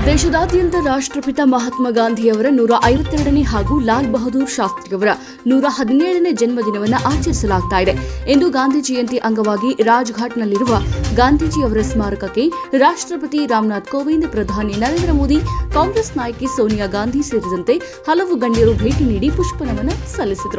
ದೇಶದಾದ್ಯಂತ ರಾಷ್ಟ್ರಪಿತ ಮಹಾತ್ಮ ಗಾಂಧಿಯವರ ನೂರ ಐವತ್ತೆರಡನೇ ಹಾಗೂ ಲಾಲ್ ಬಹದ್ದೂರ್ ಶಾಸ್ತ್ರಿಯವರ ನೂರ ಹದಿನೇಳನೇ ಜನ್ಮದಿನವನ್ನು ಆಚರಿಸಲಾಗ್ತಾ ಇದೆ ಇಂದು ಗಾಂಧಿ ಜಯಂತಿ ಅಂಗವಾಗಿ ರಾಜ್ಘಾಟ್ನಲ್ಲಿರುವ ಗಾಂಧೀಜಿಯವರ ಸ್ಮಾರಕಕ್ಕೆ ರಾಷ್ಟ್ರಪತಿ ರಾಮನಾಥ್ ಕೋವಿಂದ್ ಪ್ರಧಾನಿ ನರೇಂದ್ರ ಮೋದಿ ಕಾಂಗ್ರೆಸ್ ನಾಯಕಿ ಸೋನಿಯಾ ಗಾಂಧಿ ಸೇರಿದಂತೆ ಹಲವು ಗಣ್ಯರು ಭೇಟಿ ನೀಡಿ ಪುಷ್ಪನಮನ ಸಲ್ಲಿಸಿದರು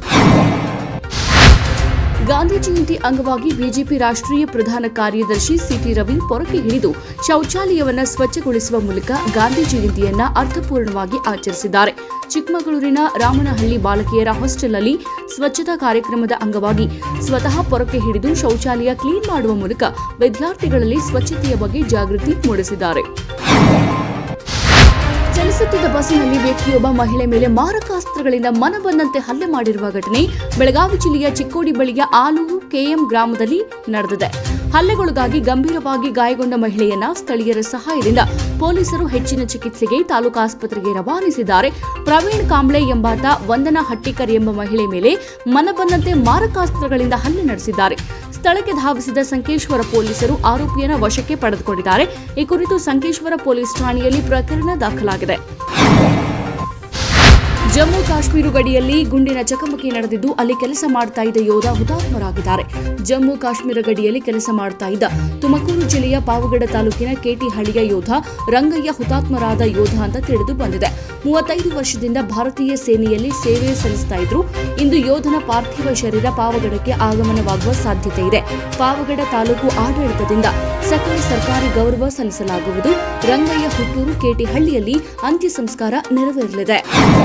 ಗಾಂಧಿ ಜಯಂತಿ ಅಂಗವಾಗಿ ಬಿಜೆಪಿ ರಾಷ್ಟ್ರೀಯ ಪ್ರಧಾನ ಕಾರ್ಯದರ್ಶಿ ಸಿಟಿ ರವಿ ಪೊರಕೆ ಹಿಡಿದು ಶೌಚಾಲಯವನ್ನ ಸ್ವಚ್ಛಗೊಳಿಸುವ ಮೂಲಕ ಗಾಂಧಿ ಜಯಂತಿಯನ್ನ ಅರ್ಥಪೂರ್ಣವಾಗಿ ಆಚರಿಸಿದ್ದಾರೆ ಚಿಕ್ಕಮಗಳೂರಿನ ರಾಮನಹಳ್ಳಿ ಬಾಲಕಿಯರ ಹಾಸ್ಟೆಲ್ನಲ್ಲಿ ಸ್ವಚ್ಛತಾ ಕಾರ್ಯಕ್ರಮದ ಅಂಗವಾಗಿ ಸ್ವತಃ ಪೊರಕೆ ಹಿಡಿದು ಶೌಚಾಲಯ ಕ್ಲೀನ್ ಮಾಡುವ ಮೂಲಕ ವಿದ್ಯಾರ್ಥಿಗಳಲ್ಲಿ ಸ್ವಚ್ಛತೆಯ ಬಗ್ಗೆ ಜಾಗೃತಿ ಮೂಡಿಸಿದ್ದಾರೆ ಚಲಿಸುತ್ತಿದ್ದ ಬಸ್ಸಿನಲ್ಲಿ ವ್ಯಕ್ತಿಯೊಬ್ಬ ಮಹಿಳೆ ಮೇಲೆ ಮಾರಕಾಸ್ತ್ರಗಳಿಂದ ಮನಬಂದಂತೆ ಹಲ್ಲೆ ಮಾಡಿರುವ ಘಟನೆ ಬೆಳಗಾವಿ ಜಿಲ್ಲೆಯ ಚಿಕ್ಕೋಡಿ ಬಳಿಯ ಆಲೂರು ಕೆಎಂ ಗ್ರಾಮದಲ್ಲಿ ನಡೆದಿದೆ ಹಲ್ಲೆಗೊಳಗಾಗಿ ಗಂಭೀರವಾಗಿ ಗಾಯಗೊಂಡ ಮಹಿಳೆಯನ್ನ ಸ್ಥಳೀಯರ ಸಹಾಯದಿಂದ ಪೊಲೀಸರು ಹೆಚ್ಚಿನ ಚಿಕಿತ್ಸೆಗೆ ತಾಲೂಕು ಆಸ್ಪತ್ರೆಗೆ ರವಾನಿಸಿದ್ದಾರೆ ಪ್ರವೀಣ್ ಕಾಂಬ್ಳೆ ಎಂಬಾತ ವಂದನಾ ಹಟ್ಟಿಕರ್ ಎಂಬ ಮಹಿಳೆ ಮೇಲೆ ಮನಬಂದಂತೆ ಮಾರಕಾಸ್ತ್ರಗಳಿಂದ ಹಲ್ಲೆ ನಡೆಸಿದ್ದಾರೆ ಸ್ಥಳಕ್ಕೆ ಧಾವಿಸಿದ ಸಂಕೇಶ್ವರ ಪೊಲೀಸರು ಆರೋಪಿಯನ್ನ ವಶಕ್ಕೆ ಪಡೆದುಕೊಂಡಿದ್ದಾರೆ ಈ ಕುರಿತು ಸಂಕೇಶ್ವರ ಪೊಲೀಸ್ ಠಾಣೆಯಲ್ಲಿ ಪ್ರಕರಣ ದಾಖಲಾಗಿದೆ ಜಮ್ಮು ಕಾಶ್ಮೀರ ಗಡಿಯಲ್ಲಿ ಗುಂಡಿನ ಚಕಮಕಿ ನಡೆದಿದ್ದು ಅಲ್ಲಿ ಕೆಲಸ ಮಾಡ್ತಾ ಇದ್ದ ಯೋಧ ಹುತಾತ್ಮರಾಗಿದ್ದಾರೆ ಜಮ್ಮು ಕಾಶ್ಮೀರ ಗಡಿಯಲ್ಲಿ ಕೆಲಸ ಮಾಡ್ತಾ ಇದ್ದ ತುಮಕೂರು ಜಿಲ್ಲೆಯ ಪಾವಗಡ ತಾಲೂಕಿನ ಕೇಟಿಹಳ್ಳಿಯ ಯೋಧ ರಂಗಯ್ಯ ಹುತಾತ್ಮರಾದ ಯೋಧ ಅಂತ ತಿಳಿದು ಬಂದಿದೆ ಮೂವತ್ತೈದು ವರ್ಷದಿಂದ ಭಾರತೀಯ ಸೇನೆಯಲ್ಲಿ ಸೇವೆ ಸಲ್ಲಿಸ್ತಾ ಇದ್ರು ಇಂದು ಯೋಧನ ಪಾರ್ಥಿವ ಶರೀರ ಪಾವಗಡಕ್ಕೆ ಆಗಮನವಾಗುವ ಸಾಧ್ಯತೆ ಇದೆ ಪಾವಗಡ ತಾಲೂಕು ಆಡಳಿತದಿಂದ ಸಕಲ ಸರ್ಕಾರಿ ಗೌರವ ಸಲ್ಲಿಸಲಾಗುವುದು ರಂಗಯ್ಯ ಹುಟ್ಟೂರು ಕೇಟಿಹಳ್ಳಿಯಲ್ಲಿ ಅಂತ್ಯ ಸಂಸ್ಕಾರ ನೆರವೇರಲಿದೆ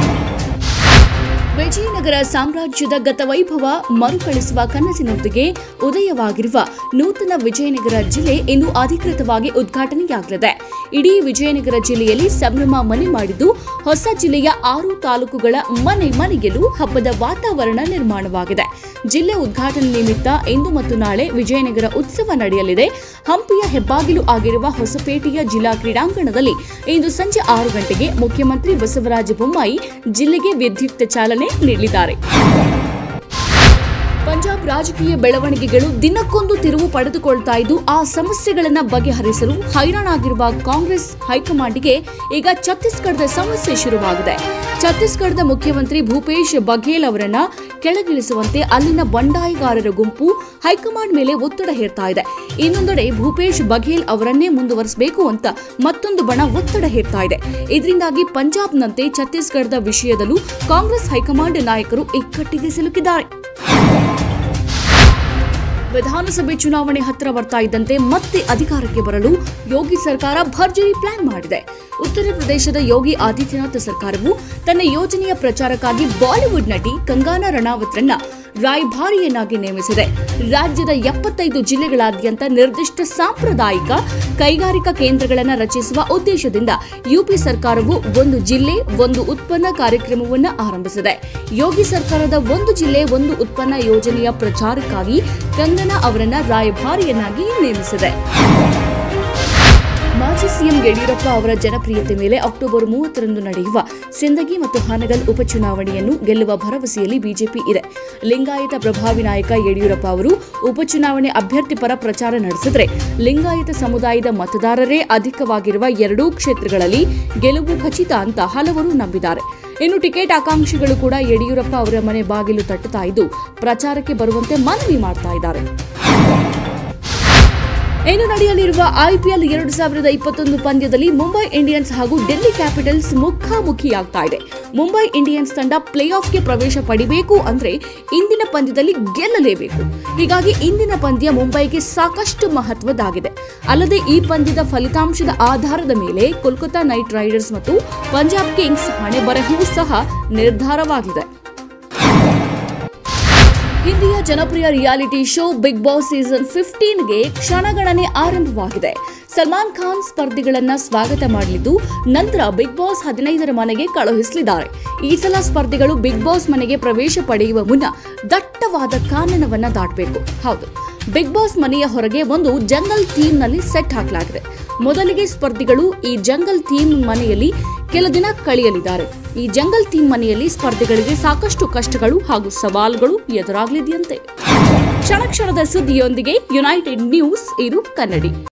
ವಿಜಯನಗರ ಸಾಮ್ರಾಜ್ಯದ ಗತವೈಭವ ಮರುಕಳಿಸುವ ಕನಸಿನೊಂದಿಗೆ ಉದಯವಾಗಿರುವ ನೂತನ ವಿಜಯನಗರ ಜಿಲ್ಲೆ ಇಂದು ಅಧಿಕೃತವಾಗಿ ಉದ್ಘಾಟನೆಯಾಗಲಿದೆ ಇಡೀ ವಿಜಯನಗರ ಜಿಲ್ಲೆಯಲ್ಲಿ ಸಂಭ್ರಮ ಮನೆ ಮಾಡಿದ್ದು ಹೊಸ ಜಿಲ್ಲೆಯ ಆರು ತಾಲೂಕುಗಳ ಮನೆ ಮನೆಯಲ್ಲೂ ಹಬ್ಬದ ವಾತಾವರಣ ನಿರ್ಮಾಣವಾಗಿದೆ ಜಿಲ್ಲೆ ಉದ್ಘಾಟನೆ ನಿಮಿತ್ತ ಇಂದು ಮತ್ತು ನಾಳೆ ವಿಜಯನಗರ ಉತ್ಸವ ನಡೆಯಲಿದೆ ಹಂಪಿಯ ಹೆಬ್ಬಾಗಿಲು ಆಗಿರುವ ಹೊಸಪೇಟೆಯ ಜಿಲ್ಲಾ ಕ್ರೀಡಾಂಗಣದಲ್ಲಿ ಇಂದು ಸಂಜೆ ಆರು ಗಂಟೆಗೆ ಮುಖ್ಯಮಂತ್ರಿ ಬಸವರಾಜ ಬೊಮ್ಮಾಯಿ ಜಿಲ್ಲೆಗೆ ವಿದ್ಯುಕ್ತ ಚಾಲನೆ ನೀಡಲಿದ್ದಾರೆ ಪಂಜಾಬ್ ರಾಜಕೀಯ ಬೆಳವಣಿಗೆಗಳು ದಿನಕ್ಕೊಂದು ತಿರುವು ಪಡೆದುಕೊಳ್ತಾ ಇದ್ದು ಆ ಸಮಸ್ಯೆಗಳನ್ನು ಬಗೆಹರಿಸಲು ಹೈರಾಣಾಗಿರುವ ಕಾಂಗ್ರೆಸ್ ಹೈಕಮಾಂಡ್ಗೆ ಈಗ ಛತ್ತೀಸ್ಗಢದ ಸಮಸ್ಯೆ ಶುರುವಾಗಿದೆ ಛತ್ತೀಸ್ಗಢದ ಮುಖ್ಯಮಂತ್ರಿ ಭೂಪೇಶ್ ಬಘೇಲ್ ಅವರನ್ನ ಕೆಳಗಿಳಿಸುವಂತೆ ಅಲ್ಲಿನ ಬಂಡಾಯಗಾರರ ಗುಂಪು ಹೈಕಮಾಂಡ್ ಮೇಲೆ ಒತ್ತಡ ಹೇರ್ತಾ ಇದೆ ಇನ್ನೊಂದೆಡೆ ಭೂಪೇಶ್ ಬಘೇಲ್ ಅವರನ್ನೇ ಮುಂದುವರಿಸಬೇಕು ಅಂತ ಮತ್ತೊಂದು ಬಣ ಒತ್ತಡ ಹೇರ್ತಾ ಇದೆ ಇದರಿಂದಾಗಿ ಪಂಜಾಬ್ನಂತೆ ಛತ್ತೀಸ್ಗಢದ ವಿಷಯದಲ್ಲೂ ಕಾಂಗ್ರೆಸ್ ಹೈಕಮಾಂಡ್ ನಾಯಕರು ಇಕ್ಕಟ್ಟಿಗೆ ಸಿಲುಕಿದ್ದಾರೆ ವಿಧಾನಸಭೆ ಚುನಾವಣೆ ಹತ್ತಿರ ಬರ್ತಾ ಇದ್ದಂತೆ ಮತ್ತೆ ಅಧಿಕಾರಕ್ಕೆ ಬರಲು ಯೋಗಿ ಸರ್ಕಾರ ಭರ್ಜರಿ ಪ್ಲಾನ್ ಮಾಡಿದೆ ಉತ್ತರ ಪ್ರದೇಶದ ಯೋಗಿ ಆದಿತ್ಯನಾಥ್ ಸರ್ಕಾರವು ತನ್ನ ಯೋಜನೆಯ ಪ್ರಚಾರಕ್ಕಾಗಿ ಬಾಲಿವುಡ್ ನಟಿ ಕಂಗಾನಾ ರಣಾವತ್ರನ್ನ ರಾಯಭಾರಿಯನ್ನಾಗಿ ನೇಮಿಸಿದೆ ರಾಜ್ಯದ ಎಪ್ಪತ್ತೈದು ಜಿಲ್ಲೆಗಳಾದ್ಯಂತ ನಿರ್ದಿಷ್ಟ ಸಾಂಪ್ರದಾಯಿಕ ಕೈಗಾರಿಕಾ ಕೇಂದ್ರಗಳನ್ನು ರಚಿಸುವ ಉದ್ದೇಶದಿಂದ ಯುಪಿ ಸರ್ಕಾರವು ಒಂದು ಜಿಲ್ಲೆ ಒಂದು ಉತ್ಪನ್ನ ಕಾರ್ಯಕ್ರಮವನ್ನು ಆರಂಭಿಸಿದೆ ಯೋಗಿ ಸರ್ಕಾರದ ಒಂದು ಜಿಲ್ಲೆ ಒಂದು ಉತ್ಪನ್ನ ಯೋಜನೆಯ ಪ್ರಚಾರಕ್ಕಾಗಿ ಕಂಗನಾ ಅವರನ್ನ ರಾಯಭಾರಿಯನ್ನಾಗಿ ನೇಮಿಸಿದೆ ಮಾಜಿ ಸಿಎಂ ಯಡಿಯೂರಪ್ಪ ಅವರ ಜನಪ್ರಿಯತೆ ಮೇಲೆ ಅಕ್ಟೋಬರ್ ಮೂವತ್ತರಂದು ನಡೆಯುವ ಸಿಂದಗಿ ಮತ್ತು ಹಾನಗಲ್ ಉಪಚುನಾವಣೆಯನ್ನು ಗೆಲ್ಲುವ ಭರವಸೆಯಲ್ಲಿ ಬಿಜೆಪಿ ಇದೆ ಲಿಂಗಾಯತ ಪ್ರಭಾವಿ ನಾಯಕ ಯಡಿಯೂರಪ್ಪ ಅವರು ಉಪಚುನಾವಣೆ ಅಭ್ಯರ್ಥಿ ಪರ ಪ್ರಚಾರ ನಡೆಸಿದರೆ ಲಿಂಗಾಯತ ಸಮುದಾಯದ ಮತದಾರರೇ ಅಧಿಕವಾಗಿರುವ ಎರಡೂ ಕ್ಷೇತ್ರಗಳಲ್ಲಿ ಗೆಲುವು ಖಚಿತ ಅಂತ ಹಲವರು ನಂಬಿದ್ದಾರೆ ಇನ್ನು ಟಿಕೆಟ್ ಆಕಾಂಕ್ಷಿಗಳು ಕೂಡ ಯಡಿಯೂರಪ್ಪ ಅವರ ಮನೆ ಬಾಗಿಲು ತಟ್ಟುತ್ತಾ ಇದ್ದು ಪ್ರಚಾರಕ್ಕೆ ಬರುವಂತೆ ಮನವಿ ಮಾಡ್ತಾ ಇದ್ದಾರೆ ಇನ್ನು ನಡೆಯಲಿರುವ ಐಪಿಎಲ್ ಎರಡು ಸಾವಿರದ ಇಪ್ಪತ್ತೊಂದು ಪಂದ್ಯದಲ್ಲಿ ಮುಂಬೈ ಇಂಡಿಯನ್ಸ್ ಹಾಗೂ ಡೆಲ್ಲಿ ಕ್ಯಾಪಿಟಲ್ಸ್ ಮುಖಾಮುಖಿಯಾಗ್ತಾ ಇದೆ ಮುಂಬೈ ಇಂಡಿಯನ್ಸ್ ತಂಡ ಪ್ಲೇ ಆಫ್ಗೆ ಪ್ರವೇಶ ಪಡಿಬೇಕು ಅಂದ್ರೆ ಇಂದಿನ ಪಂದ್ಯದಲ್ಲಿ ಗೆಲ್ಲಲೇಬೇಕು ಹೀಗಾಗಿ ಇಂದಿನ ಪಂದ್ಯ ಮುಂಬೈಗೆ ಸಾಕಷ್ಟು ಮಹತ್ವದಾಗಿದೆ ಅಲ್ಲದೆ ಈ ಪಂದ್ಯದ ಫಲಿತಾಂಶದ ಆಧಾರದ ಮೇಲೆ ಕೋಲ್ಕತಾ ನೈಟ್ ರೈಡರ್ಸ್ ಮತ್ತು ಪಂಜಾಬ್ ಕಿಂಗ್ಸ್ ಹಣೆ ಬರಹವೂ ಸಹ ನಿರ್ಧಾರವಾಗಿದೆ ಹಿಂದಿಯ ಜನಪ್ರಿಯ reality show Bigg Boss season ಫಿಫ್ಟೀನ್ಗೆ ಕ್ಷಣಗಣನೆ ಆರಂಭವಾಗಿದೆ ಸಲ್ಮಾನ್ ಖಾನ್ ಸ್ಪರ್ಧಿಗಳನ್ನ ಸ್ವಾಗತ ಮಾಡಲಿದ್ದು ನಂತರ ಬಿಗ್ ಬಾಸ್ ಹದಿನೈದರ ಮನೆಗೆ ಕಳುಹಿಸಲಿದ್ದಾರೆ ಈ ಸಲ ಸ್ಪರ್ಧಿಗಳು ಬಿಗ್ ಬಾಸ್ ಮನೆಗೆ ಪ್ರವೇಶ ಪಡೆಯುವ ಮುನ್ನ ದಟ್ಟವಾದ ಕಾನನವನ್ನ ದಾಟಬೇಕು ಹೌದು ಬಿಗ್ ಬಾಸ್ ಮನೆಯ ಹೊರಗೆ ಒಂದು ಜಂಗಲ್ ಥೀಮ್ ನಲ್ಲಿ ಸೆಟ್ ಹಾಕಲಾಗಿದೆ ಮೊದಲಿಗೆ ಸ್ಪರ್ಧಿಗಳು ಈ ಜಂಗಲ್ ಥೀಮ್ ಮನೆಯಲ್ಲಿ ಕೆಲ ದಿನ ಕಳೆಯಲಿದ್ದಾರೆ ಈ ಜಂಗಲ್ ಥೀಮ್ ಮನೆಯಲ್ಲಿ ಸ್ಪರ್ಧಿಗಳಿಗೆ ಸಾಕಷ್ಟು ಕಷ್ಟಗಳು ಹಾಗೂ ಸವಾಲುಗಳು ಎದುರಾಗಲಿದೆಯಂತೆ ಕ್ಷಣ ಕ್ಷಣದ ಸುದ್ದಿಯೊಂದಿಗೆ ಯುನೈಟೆಡ್ ನ್ಯೂಸ್ ಇದು ಕನ್ನಡಿ